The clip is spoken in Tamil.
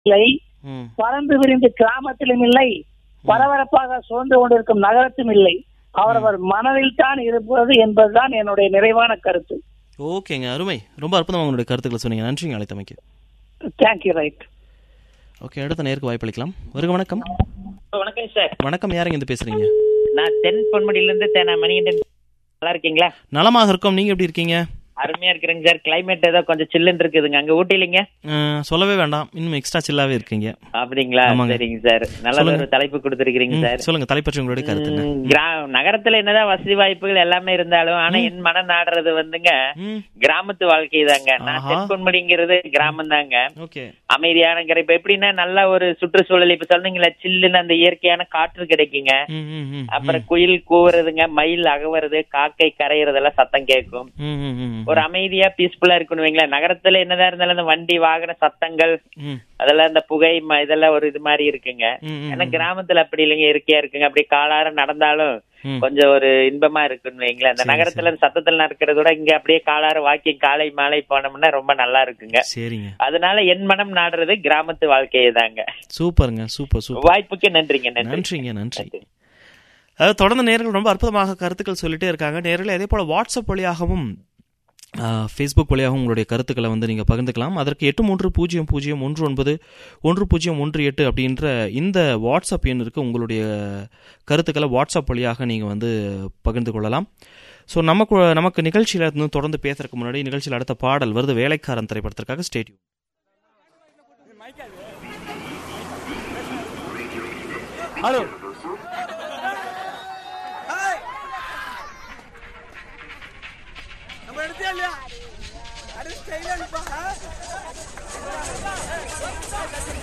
இல்லை ம் பறந்து விரிந்து கிராமத்திலும் இல்லை பரபரப்பாக சோர்ந்து கொண்டிருக்கும் நகரத்தும் இல்லை அவரவர் மனதில் தான் இருப்பது என்பதுதான் என்னுடைய நிறைவான கருத்து ஓகேங்க அருமை ரொம்ப அற்புதமாக உங்களுடைய கருத்துக்களை சொன்னீங்க நன்றிங்க அழைத்தமைக்கு தேங்க்யூ ரைட் ஓகே அடுத்த நேருக்கு வாய்ப்பளிக்கலாம் வருக வணக்கம் வணக்கம் சார் வணக்கம் யாருங்க இருந்து பேசுறீங்க நான் தென் பொன்முடியில இருந்து தே- நான் மணிகண்டன் நல்லா இருக்கீங்களா நலமாக இருக்கோம் நீங்க எப்படி இருக்கீங்க அருமையா இருக்கிறேங்க சார் கிளைமேட் ஏதோ கொஞ்சம் சில்லுன்னு இருக்குதுங்க அங்க ஊட்டிலிங்க அஹ், சொல்லவே வேண்டாம் இன்னும் எக்ஸ்ட்ரா சில்லாவே இருக்கீங்க அப்படிங்களா ஆமாங்க. சரிங்க சார் நல்ல சொல்லுங்க. ஒரு தலைப்பு கொடுத்துருக்கீங்க ம், சார் சொல்லுங்க தலைப்பற்றி உங்களுடைய கருத்துங்க ம், கிரா- நகரத்துல என்னதான் வசதி வாய்ப்புகள் எல்லாமே இருந்தாலும் ஆனா என் மனம் நாடுறது வந்துங்க ம் கிராமத்து வாழ்க்கை தாங்க நான் ஆஹா. தென் பொன்முடிங்கிறது கிராமம் தாங்க ஓகே அமைதியான இப்ப எப்படின்னா நல்ல ஒரு சுற்றுச்சூழல் இப்ப சொன்னீங்களா சில்லுன்னு அந்த இயற்கையான காற்று கிடைக்குங்க ம் ம் ம் அப்புறம் குயில் கூவுறதுங்க மயில் அகவுறது காக்கை கரையிறதெல்லாம் சத்தம் கேட்கும் ம் ம் ம் ஒரு அமைதியா பீஸ்ஃபுல்லா இருக்கணும் வைங்களேன் நகரத்துல என்னதான் இருந்தாலும் இந்த வண்டி வாகன சத்தங்கள் ம் அதெல்லாம் இந்த புகை ம- இதெல்லாம் ஒரு இது மாதிரி இருக்குங்க ம், ம், ஏன்னா கிராமத்துல அப்படி இல்லைங்க இயற்கையா இருக்குங்க அப்படி காலார நடந்தாலும் ம். கொஞ்சம் ஒரு இன்பமா இருக்குன்னு வைங்களேன் அந்த சரி, நகரத்துல இந்த சத்தத்துல நடக்கிறத விட இங்க அப்படியே காலார வாக்கிங் காலை மாலை போனோம்னா ரொம்ப நல்லா இருக்குங்க சரிங்க அதனால என் மனம் நாடுறது கிராமத்து வாழ்க்கையை தாங்க சூப்பருங்க சூப்பர் சூப்பர் வாய்ப்புக்கு நன்றிங்க நன்றி நன்றிங்க நன்றி அதாவது தொடர்ந்து நேர்கள் ரொம்ப அற்புதமாக கருத்துக்கள் சொல்லிட்டே இருக்காங்க நேரில் அதே போல் வாட்ஸ்அப் வழியாகவும் ஃபேஸ்புக் வழியாகவும் உங்களுடைய கருத்துக்களை வந்து நீங்கள் பகிர்ந்துக்கலாம் அதற்கு எட்டு மூன்று பூஜ்ஜியம் பூஜ்ஜியம் ஒன்று ஒன்பது ஒன்று பூஜ்ஜியம் ஒன்று எட்டு அப்படின்ற இந்த வாட்ஸ்அப் எண்ணிற்கு உங்களுடைய கருத்துக்களை வாட்ஸ்அப் வழியாக நீங்கள் வந்து பகிர்ந்து கொள்ளலாம் ஸோ நமக்கு நமக்கு நிகழ்ச்சியில் இருந்து தொடர்ந்து பேசுறதுக்கு முன்னாடி நிகழ்ச்சியில் அடுத்த பாடல் வருது வேலைக்காரன் திரைப்படத்திற்காக ஸ்டேடியம் ஹலோ நம்ம எடுத்தியா இல்லையா அடிச்சு கையில அனுப்பா